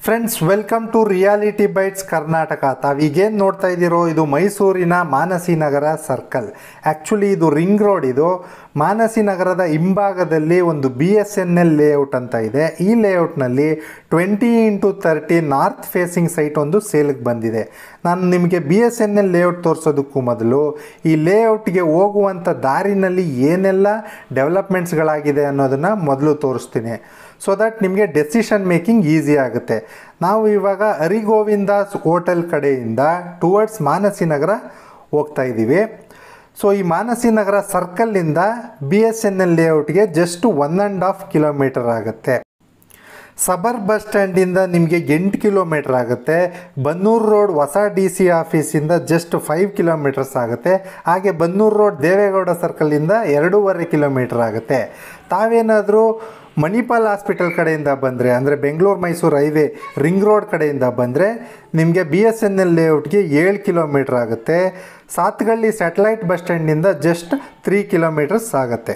friends welcome to reality bites Karnataka ತಾವೀಗೇನು ನೋಡ್ತಾ ಇದ್ದೀರೋ ಇದು ಮೈಸೂರಿನ ಮಾನಸಿ ನಗರ ಸರ್ಕಲ್ ಆ್ಯಕ್ಚುಲಿ ಇದು ರಿಂಗ್ ರೋಡ್ ಇದು ಮಾನಸಿ ನಗರದ ಹಿಂಭಾಗದಲ್ಲಿ ಒಂದು B S N L layout ಅಂತ ಇದೆ ಈ ಲೇಔಟ್ನಲ್ಲಿ twenty into thirty north facing site ಒಂದು ಸೇಲ್ಗೆ ಬಂದಿದೆ ನಾನು ನಿಮಗೆ B S N L layout ತೋರಿಸೋದಕ್ಕೂ ಮೊದಲು ಈ ಲೇಔಟ್ಗೆ ಹೋಗುವಂಥ ದಾರಿನಲ್ಲಿ ಏನೆಲ್ಲ ಡೆವಲಪ್ಮೆಂಟ್ಸ್ಗಳಾಗಿದೆ ಅನ್ನೋದನ್ನು ಮೊದಲು ತೋರಿಸ್ತೀನಿ ಸೊ ದಟ್ ನಿಮಗೆ ಡೆಸಿಷನ್ ಮೇಕಿಂಗ್ ಈಸಿ ಆಗುತ್ತೆ ನಾವು ಇವಾಗ ಹರಿಗೋವಿಂದಾಸ್ ಹೋಟೆಲ್ ಕಡೆಯಿಂದ ಟುವರ್ಡ್ಸ್ ಮಾನಸಿ ನಗರ ಹೋಗ್ತಾ ಇದ್ದೀವಿ ಸೊ ಈ ಮಾನಸಿ ನಗರ ಸರ್ಕಲ್ಲಿಂದ ಬಿ ಎಸ್ ಎನ್ ಎಲ್ ಲೇಔಟ್ಗೆ just one and half kilometre ಆಗುತ್ತೆ ಸಬರ್ ಬಸ್ ಸ್ಟ್ಯಾಂಡಿಂದ ನಿಮಗೆ ಎಂಟು ಕಿಲೋಮೀಟ್ರ್ ಆಗುತ್ತೆ ಬನ್ನೂರು ರೋಡ್ ಹೊಸ ಡಿ ಸಿ ಆಫೀಸಿಂದ ಜಸ್ಟ್ ಫೈವ್ ಕಿಲೋಮೀಟರ್ಸ್ ಆಗುತ್ತೆ ಹಾಗೆ ಬನ್ನೂರು ರೋಡ್ ದೇವೇಗೌಡ ಸರ್ಕಲಿಂದ ಎರಡೂವರೆ ಕಿಲೋಮೀಟ್ರ್ ಆಗುತ್ತೆ ತಾವೇನಾದರೂ ಮಣಿಪಾಲ್ ಹಾಸ್ಪಿಟಲ್ ಕಡೆಯಿಂದ ಬಂದರೆ ಅಂದರೆ Bengaluru Mysuru highway ring road ಕಡೆಯಿಂದ ಬಂದರೆ ನಿಮಗೆ ಬಿ ಎಸ್ ಎನ್ ಎಲ್ ಲೇಔಟ್ಗೆ ಏಳು ಕಿಲೋಮೀಟ್ರ್ ಆಗುತ್ತೆ ಸಾತ್ಗಳ್ಳಿ ಸ್ಯಾಟಲೈಟ್ ಬಸ್ ಸ್ಟ್ಯಾಂಡಿಂದ ಜಸ್ಟ್ ತ್ರೀ ಕಿಲೋಮೀಟರ್ಸ್ ಆಗುತ್ತೆ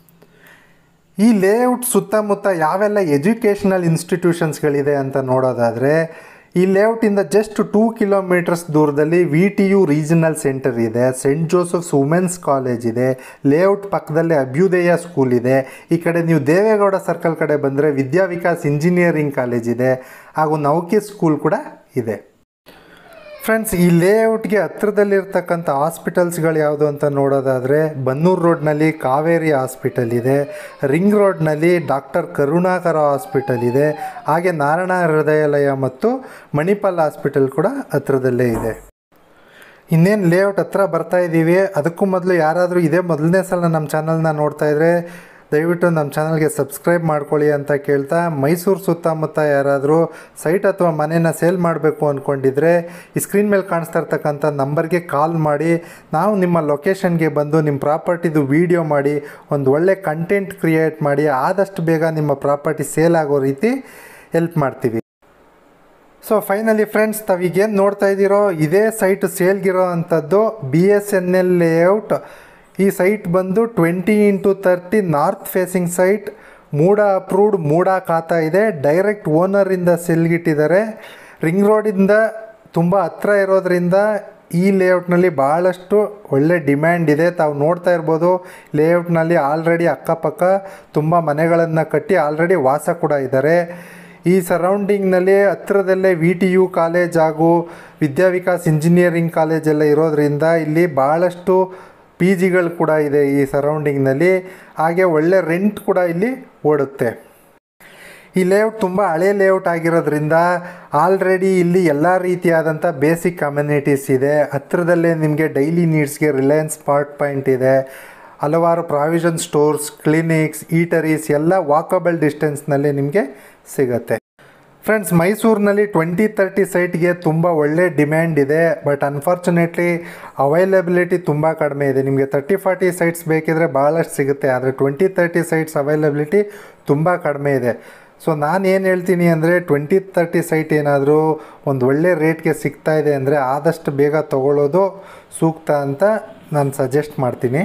ಈ ಲೇಔಟ್ ಸುತ್ತಮುತ್ತ ಯಾವೆಲ್ಲ ಎಜುಕೇಷನಲ್ ಇನ್ಸ್ಟಿಟ್ಯೂಷನ್ಸ್ಗಳಿದೆ ಅಂತ ನೋಡೋದಾದರೆ ಈ ಲೇಔಟಿಂದ ಜಸ್ಟ್ ಟೂ ಕಿಲೋಮೀಟರ್ಸ್ ದೂರದಲ್ಲಿ V T U regional centre ಇದೆ ಸೆಂಟ್ ಜೋಸಫ್ಸ್ ವುಮೆನ್ಸ್ ಕಾಲೇಜ್ ಇದೆ ಲೇಔಟ್ ಪಕ್ಕದಲ್ಲೇ ಅಭ್ಯುದಯ ಸ್ಕೂಲ್ ಇದೆ ಈ ಕಡೆ ನೀವು ದೇವೇಗೌಡ ಸರ್ಕಲ್ ಕಡೆ ಬಂದರೆ ವಿದ್ಯಾವಿಕಾಸ್ ಇಂಜಿನಿಯರಿಂಗ್ ಕಾಲೇಜ್ ಇದೆ ಹಾಗೂ ನೌಕಿ ಸ್ಕೂಲ್ ಕೂಡ ಇದೆ ಫ್ರೆಂಡ್ಸ್ ಈ ಲೇಔಟ್ಗೆ ಹತ್ರದಲ್ಲಿರ್ತಕ್ಕಂಥ ಹಾಸ್ಪಿಟಲ್ಸ್ಗಳು ಯಾವುದು ಅಂತ ನೋಡೋದಾದರೆ ಬನ್ನೂರು ರೋಡ್ನಲ್ಲಿ ಕಾವೇರಿ ಹಾಸ್ಪಿಟಲ್ ಇದೆ ರಿಂಗ್ ರೋಡ್ನಲ್ಲಿ ಡಾಕ್ಟರ್ ಕರುಣಾಕರ ಹಾಸ್ಪಿಟಲ್ ಇದೆ ಹಾಗೆ ನಾರಾಯಣ ಹೃದಯಾಲಯ ಮತ್ತು ಮಣಿಪಾಲ್ ಹಾಸ್ಪಿಟಲ್ ಕೂಡ ಹತ್ರದಲ್ಲೇ ಇದೆ ಇನ್ನೇನು ಲೇಔಟ್ ಹತ್ರ ಬರ್ತಾ ಇದ್ದೀವಿ ಅದಕ್ಕೂ ಮೊದಲು ಯಾರಾದರೂ ಇದೇ ಮೊದಲನೇ ಸಲ ನಮ್ಮ ಚಾನಲ್ನ ನೋಡ್ತಾ ಇದ್ದರೆ ದಯವಿಟ್ಟು ನಮ್ಮ ಚಾನಲ್ಗೆ ಸಬ್ಸ್ಕ್ರೈಬ್ ಮಾಡ್ಕೊಳ್ಳಿ ಅಂತ ಕೇಳ್ತಾ ಮೈಸೂರು ಸುತ್ತಮುತ್ತ ಯಾರಾದರೂ ಸೈಟ್ ಅಥವಾ ಮನೇನ ಸೇಲ್ ಮಾಡಬೇಕು ಅಂದ್ಕೊಂಡಿದ್ರೆ ಈ ಸ್ಕ್ರೀನ್ ಮೇಲೆ ಕಾಣಿಸ್ತಾ ಇರ್ತಕ್ಕಂಥ ನಂಬರ್ಗೆ ಕಾಲ್ ಮಾಡಿ ನಾವು ನಿಮ್ಮ ಲೊಕೇಶನ್ಗೆ ಬಂದು ನಿಮ್ಮ ಪ್ರಾಪರ್ಟಿದು ವೀಡಿಯೋ ಮಾಡಿ ಒಂದು ಒಳ್ಳೆ ಕಂಟೆಂಟ್ ಕ್ರಿಯೇಟ್ ಮಾಡಿ ಆದಷ್ಟು ಬೇಗ ನಿಮ್ಮ ಪ್ರಾಪರ್ಟಿ ಸೇಲ್ ಆಗೋ ರೀತಿ ಹೆಲ್ಪ್ ಮಾಡ್ತೀವಿ ಸೊ ಫೈನಲಿ ಫ್ರೆಂಡ್ಸ್ ತಾವೀಗೇನು ನೋಡ್ತಾ ಇದ್ದೀರೋ ಇದೇ ಸೈಟ್ ಸೇಲ್ಗಿರೋ ಅಂಥದ್ದು B S N L layout ಈ ಸೈಟ್ ಬಂದು twenty into thirty north facing site MUDA approved MUDA khata ಇದೆ ಡೈರೆಕ್ಟ್ ಓನರಿಂದ ಸೆಲ್ಗಿಟ್ಟಿದ್ದಾರೆ ರಿಂಗ್ ರೋಡಿಂದ ತುಂಬ ಹತ್ರ ಇರೋದ್ರಿಂದ ಈ ಲೇಔಟ್ನಲ್ಲಿ ಭಾಳಷ್ಟು ಒಳ್ಳೆ ಡಿಮ್ಯಾಂಡ್ ಇದೆ ತಾವು ನೋಡ್ತಾ ಇರ್ಬೋದು ಲೇಔಟ್ನಲ್ಲಿ ಆಲ್ರೆಡಿ ಅಕ್ಕಪಕ್ಕ ತುಂಬ ಮನೆಗಳನ್ನು ಕಟ್ಟಿ ಆಲ್ರೆಡಿ ವಾಸ ಕೂಡ ಇದ್ದಾರೆ ಈ ಸರೌಂಡಿಂಗ್ನಲ್ಲಿ ಹತ್ರದಲ್ಲೇ ವಿ ಟಿ ಯು ಕಾಲೇಜ್ ಹಾಗೂ ವಿದ್ಯಾವಿಕಾಸ್ ಇಂಜಿನಿಯರಿಂಗ್ ಕಾಲೇಜ್ ಎಲ್ಲ ಇರೋದ್ರಿಂದ ಇಲ್ಲಿ ಭಾಳಷ್ಟು ಪಿ ಜಿಗಳು ಕೂಡ ಇದೆ ಈ ಸರೌಂಡಿಂಗ್ನಲ್ಲಿ ಹಾಗೆ ಒಳ್ಳೆ ರೆಂಟ್ ಕೂಡ ಇಲ್ಲಿ ಓಡುತ್ತೆ ಈ ಲೇಔಟ್ ತುಂಬ ಹಳೆ ಲೇಔಟ್ ಆಗಿರೋದ್ರಿಂದ ಆಲ್ರೆಡಿ ಇಲ್ಲಿ ಎಲ್ಲ ರೀತಿಯಾದಂಥ ಬೇಸಿಕ್ ಕಮ್ಯುನಿಟೀಸ್ ಇದೆ ಹತ್ರದಲ್ಲೇ ನಿಮಗೆ ಡೈಲಿ ನೀಡ್ಸ್ಗೆ ರಿಲಯನ್ಸ್ ಸ್ಮಾರ್ಟ್ ಪಾಯಿಂಟ್ ಇದೆ ಹಲವಾರು ಪ್ರಾವಿಷನ್ ಸ್ಟೋರ್ಸ್ ಕ್ಲಿನಿಕ್ಸ್ ಈಟರೀಸ್ ಎಲ್ಲ ವಾಕಬಲ್ ಡಿಸ್ಟೆನ್ಸ್ನಲ್ಲಿ ನಿಮಗೆ ಸಿಗುತ್ತೆ ಫ್ರೆಂಡ್ಸ್ ಮೈಸೂರಿನಲ್ಲಿ ಟ್ವೆಂಟಿ ತರ್ಟಿ ಸೈಟ್ಗೆ ತುಂಬ ಒಳ್ಳೆ ಡಿಮ್ಯಾಂಡ್ ಇದೆ ಬಟ್ ಅನ್ಫಾರ್ಚುನೇಟ್ಲಿ ಅವೈಲಬಿಲಿಟಿ ತುಂಬ ಕಡಿಮೆ ಇದೆ ನಿಮಗೆ ತರ್ಟಿ ಫಾರ್ಟಿ ಸೈಟ್ಸ್ ಬೇಕಿದ್ರೆ ಭಾಳಷ್ಟು ಸಿಗುತ್ತೆ ಆದರೆ ಟ್ವೆಂಟಿ ತರ್ಟಿ ಸೈಟ್ಸ್ ಅವೈಲಬಿಲಿಟಿ ತುಂಬ ಕಡಿಮೆ ಇದೆ ಸೊ ನಾನು ಏನು ಹೇಳ್ತೀನಿ ಅಂದರೆ ಟ್ವೆಂಟಿ ತರ್ಟಿ ಸೈಟ್ ಏನಾದರೂ ಒಂದು ಒಳ್ಳೆ ರೇಟ್ಗೆ ಸಿಗ್ತಾ ಇದೆ ಅಂದರೆ ಆದಷ್ಟು ಬೇಗ ತೊಗೊಳ್ಳೋದು ಸೂಕ್ತ ಅಂತ ನಾನು ಸಜೆಸ್ಟ್ ಮಾಡ್ತೀನಿ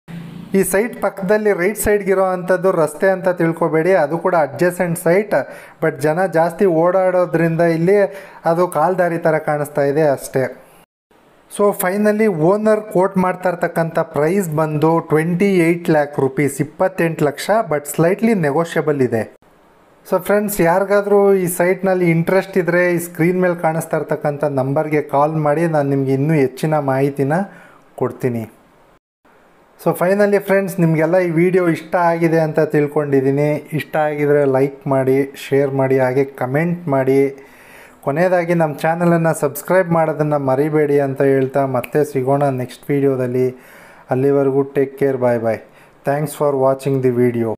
ಈ ಸೈಟ್ ಪಕ್ಕದಲ್ಲಿ ರೈಟ್ ಸೈಡ್ಗಿರೋ ಅಂಥದ್ದು ರಸ್ತೆ ಅಂತ ತಿಳ್ಕೊಬೇಡಿ ಅದು ಕೂಡ ಅಡ್ಜಸೆಂಟ್ ಸೈಟ್ ಬಟ್ ಜನ ಜಾಸ್ತಿ ಓಡಾಡೋದ್ರಿಂದ ಇಲ್ಲಿ ಅದು ಕಾಲ್ದಾರಿ ಥರ ಕಾಣಿಸ್ತಾ ಇದೆ ಅಷ್ಟೇ ಸೊ ಫೈನಲಿ ಓನರ್ ಕೋಟ್ ಮಾಡ್ತಾ ಇರ್ತಕ್ಕಂಥ ಪ್ರೈಸ್ ಬಂದು ಟ್ವೆಂಟಿ ಏಯ್ಟ್ ಲ್ಯಾಕ್ ರುಪೀಸ್ ಇಪ್ಪತ್ತೆಂಟು ಲಕ್ಷ ಬಟ್ ಸ್ಲೈಟ್ಲಿ ನೆಗೋಷಿಯಬಲ್ ಇದೆ ಸೊ ಫ್ರೆಂಡ್ಸ್ ಯಾರಿಗಾದರೂ ಈ ಸೈಟ್ನಲ್ಲಿ ಇಂಟ್ರೆಸ್ಟ್ ಇದ್ದರೆ ಈ ಸ್ಕ್ರೀನ್ ಮೇಲೆ ಕಾಣಿಸ್ತಾ ಇರ್ತಕ್ಕಂಥ ನಂಬರ್ಗೆ ಕಾಲ್ ಮಾಡಿ ನಾನು ನಿಮಗೆ ಇನ್ನೂ ಹೆಚ್ಚಿನ ಮಾಹಿತಿನ ಕೊಡ್ತೀನಿ ಸೊ ಫೈನಲಿ ಫ್ರೆಂಡ್ಸ್ ನಿಮಗೆಲ್ಲ ಈ ವಿಡಿಯೋ ಇಷ್ಟ ಆಗಿದೆ ಅಂತ ತಿಳ್ಕೊಂಡಿದ್ದೀನಿ ಇಷ್ಟ ಆಗಿದರೆ ಲೈಕ್ ಮಾಡಿ ಶೇರ್ ಮಾಡಿ ಹಾಗೆ ಕಮೆಂಟ್ ಮಾಡಿ ಕೊನೆಯದಾಗಿ ನಮ್ಮ ಚಾನಲನ್ನು ಸಬ್ಸ್ಕ್ರೈಬ್ ಮಾಡೋದನ್ನು ಮರಿಬೇಡಿ ಅಂತ ಹೇಳ್ತಾ ಮತ್ತೆ ಸಿಗೋಣ ನೆಕ್ಸ್ಟ್ ವೀಡಿಯೋದಲ್ಲಿ ಅಲ್ಲಿವರೆಗೂ take care bye bye thanks for watching the video